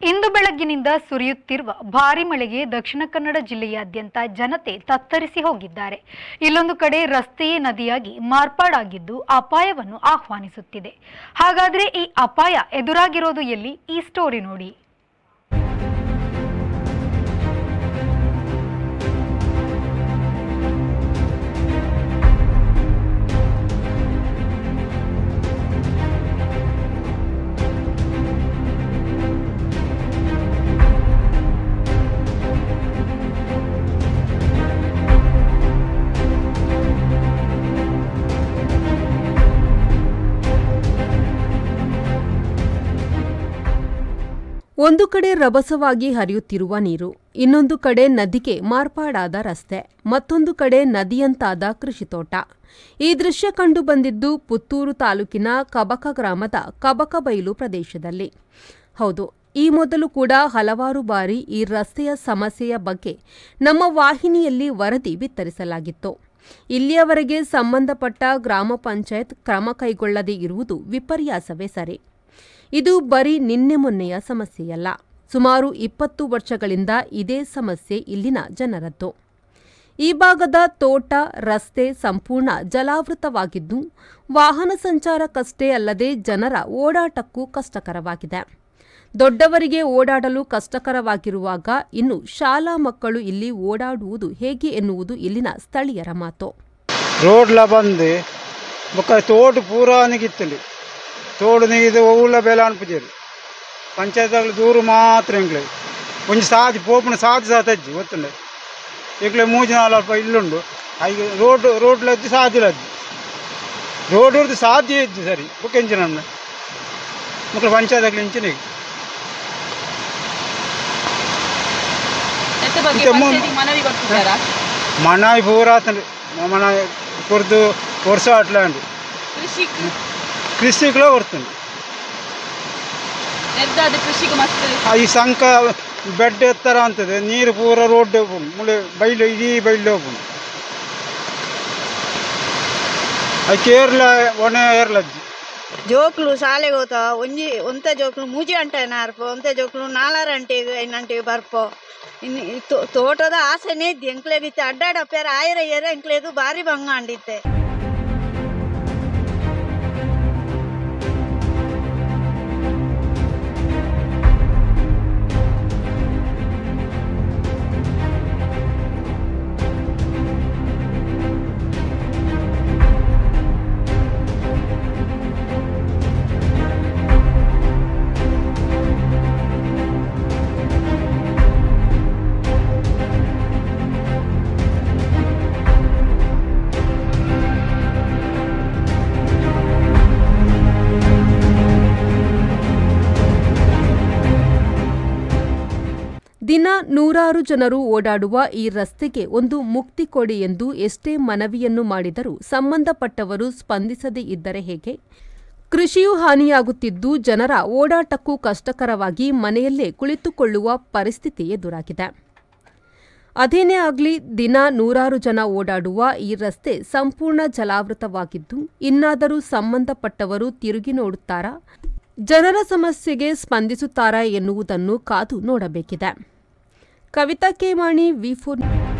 ಇಂದು ಬೆಳಗ್ಗಿನಿಂದ ಸುರಿಯುತ್ತಿರುವ ಭಾರಿ ಮಳೆಗೆ ದಕ್ಷಿಣ ಕನ್ನಡ ಜಿಲ್ಲೆಯಾದ್ಯಂತ ಜನತೆ ತತ್ತರಿಸಿ ಹೋಗಿದ್ದಾರೆ ಇಲ್ಲೊಂದು ಕಡೆ ರಸ್ತೆಯೇ ನದಿಯಾಗಿ ಮಾರ್ಪಾಡಾಗಿದ್ದು ಅಪಾಯವನ್ನು ಆಹ್ವಾನಿಸುತ್ತಿದೆ ಹಾಗಾದ್ರೆ ಈ ಅಪಾಯ ಎದುರಾಗಿರೋದು ಎಲ್ಲಿ ಈ ಸ್ಟೋರಿ ನೋಡಿ ಒಂದು ಕಡೆ ರಭಸವಾಗಿ ಹರಿಯುತ್ತಿರುವ ನೀರು ಇನ್ನೊಂದು ಕಡೆ ನದಿಗೆ ಮಾರ್ಪಾಡಾದ ರಸ್ತೆ ಮತ್ತೊಂದು ಕಡೆ ನದಿಯಂತಾದ ಕೃಷಿ ತೋಟ ಈ ದೃಶ್ಯ ಕಂಡು ಬಂದಿದ್ದು ಪುತ್ತೂರು ತಾಲೂಕಿನ ಕಬಕ ಗ್ರಾಮದ ಕಬಕಬೈಲು ಪ್ರದೇಶದಲ್ಲಿ ಹೌದು ಈ ಮೊದಲು ಕೂಡ ಹಲವಾರು ಬಾರಿ ಈ ರಸ್ತೆಯ ಸಮಸ್ಯೆಯ ಬಗ್ಗೆ ನಮ್ಮ ವಾಹಿನಿಯಲ್ಲಿ ವರದಿ ಬಿತ್ತರಿಸಲಾಗಿತ್ತು ಇಲ್ಲಿಯವರೆಗೆ ಸಂಬಂಧಪಟ್ಟ ಗ್ರಾಮ ಪಂಚಾಯತ್ ಕ್ರಮ ಕೈಗೊಳ್ಳದೇ ಇರುವುದು ವಿಪರ್ಯಾಸವೇ ಸರಿ ಇದು ಬರೀ ನಿನ್ನೆ ಮೊನ್ನೆಯ ಸಮಸ್ಯೆಯಲ್ಲ ಸುಮಾರು ಇಪ್ಪತ್ತು ವರ್ಷಗಳಿಂದ ಇದೇ ಸಮಸ್ಯೆ ಇಲ್ಲಿನ ಜನರದ್ದು ಈ ಭಾಗದ ತೋಟ ರಸ್ತೆ ಸಂಪೂರ್ಣ ಜಲಾವೃತವಾಗಿದ್ದು ವಾಹನ ಸಂಚಾರಕ್ಕಷ್ಟೇ ಅಲ್ಲದೆ ಜನರ ಓಡಾಟಕ್ಕೂ ಕಷ್ಟಕರವಾಗಿದೆ ದೊಡ್ಡವರಿಗೆ ಓಡಾಡಲು ಕಷ್ಟಕರವಾಗಿರುವಾಗ ಇನ್ನು ಶಾಲಾ ಮಕ್ಕಳು ಇಲ್ಲಿ ಓಡಾಡುವುದು ಹೇಗೆ ಎನ್ನುವುದು ಇಲ್ಲಿನ ಸ್ಥಳೀಯರ ಮಾತು ರೋಡ್ಲ ಬಂದು ಬೊಕ್ಕ ತೋಟು ಪೂರಾ ನಿಗಿತ್ತಲಿ ತೋಡು ನಿಗಿದು ಊళ్ళ ಬೆಲೆ ಅನ್ಪುಜೇರು ಪಂಚಾಯತ್ಗಳು ದೂರ ಮಾತ್ರ ಎಂಕ್ಲೆ ಒಂಜಿ ಸಾದಿ ಪೋಪುನ ಸಾದಿ ಸಾತಜ್ಜಿ ಗೊತ್ತುಂಡೆ ಈಗಲೇ ಮೂಜಿ ನಾಲ್ಕು ಇಲ್ಲುಂಡು ಈಗ ರೋಡ್ ರೋಡ್ಲದ್ದು ಸಾದಿಲದ್ದು ರೋಡ್ ಹಿಡಿದು ಸಾಧ್ಯ ಇದ್ದು ಸರಿ ಬುಕ್ ಎಂಚಿನ ಮಕ್ಕಳು ಪಂಚಾಯತ್ಗಳು ಇಂಚಿನ ಈಗ ಎತ್ತ ಬಗ್ಗೆ ಮತ್ತೆ ಮು- ಪಂಚಾಯತಿಗೆ ಮನವಿ ಕೊಟ್ಟಿದ್ದಾರಾ ಮನಾಯಿ ಪೂರಾತಂಡು ಮನ ಕೊರ್ದು ವರ್ಷ ಅಟ್ಲಾಂಡು ಕೃಷಿ ಕೃಷಿಗಳೇ ಹೊರ್ತಂಡು ಎದ್ದಾದ ಕೃಷಿಗೆ ಮಸ್ತ್ ಆ ಈ ಸಂಕ ಬೆಡ್ ಎತ್ತರ ಅಂತದೆ ನೀರು ಪೂರ ರೋಡ್ ಮುಳೆ ಬೈಲು ಇಡೀ ಬೈಲು ಹೋಗ್ಬೋದು ಅದು ಕೇರಳ ಒಣ ಏರ್ಲಜ್ಜಿ ಜೋಕ್ಲು ಶಾಲೆಗೆ ಹೋತ ಒಂಜಿ ಒಂತ ಜೋಕ್ಲು ಮೂಜಿ ಗಂಟೆ ನಾರ್ಪು ಒಂತ ಜೋಕ್ಲು ನಾಲಾರು ಗಂಟೆಗೆ ಐದು ಗಂಟೆಗೆ ಬರ್ಪು ಇನ್ನು ಈ ತೋ- ತೋಟದ ಆಸೆನೇ ಇದ್ದು ಎಂಕ್ಲೆ ಬಿತ್ತು ಅಡ್ಡಾಡಪ್ಪ್ಯಾರ ಆಯರ ಏರ ಎಂಕ್ಲೆದು ಭಾರಿ ಭಂಗ ಅಂಡಿತ್ತೆ ದಿನ ನೂರಾರು ಜನರು ಓಡಾಡುವ ಈ ರಸ್ತೆಗೆ ಒಂದು ಮುಕ್ತಿ ಕೊಡಿ ಎಂದು ಎಷ್ಟೇ ಮನವಿಯನ್ನು ಮಾಡಿದರೂ ಸಂಬಂಧಪಟ್ಟವರು ಸ್ಪಂದಿಸದೇ ಇದ್ದರೆ ಹೇಗೆ ಕೃಷಿಯೂ ಹಾನಿಯಾಗುತ್ತಿದ್ದು ಜನರ ಓಡಾಟಕ್ಕೂ ಕಷ್ಟಕರವಾಗಿ ಮನೆಯಲ್ಲೇ ಕುಳಿತುಕೊಳ್ಳುವ ಪರಿಸ್ಥಿತಿ ಎದುರಾಗಿದೆ ಅದೇನೇ ಆಗಲಿ ದಿನ ನೂರಾರು ಜನ ಓಡಾಡುವ ಈ ರಸ್ತೆ ಸಂಪೂರ್ಣ ಜಲಾವೃತವಾಗಿದ್ದು ಇನ್ನಾದರೂ ಸಂಬಂಧಪಟ್ಟವರು ತಿರುಗಿ ನೋಡುತ್ತಾರಾ ಜನರ ಸಮಸ್ಯೆಗೆ ಸ್ಪಂದಿಸುತ್ತಾರಾ ಎನ್ನುವುದನ್ನು ಕಾದು ನೋಡಬೇಕಿದೆ ಕವಿತಾ ಕೇಮಾಣಿ ವಿ ಫೋರ್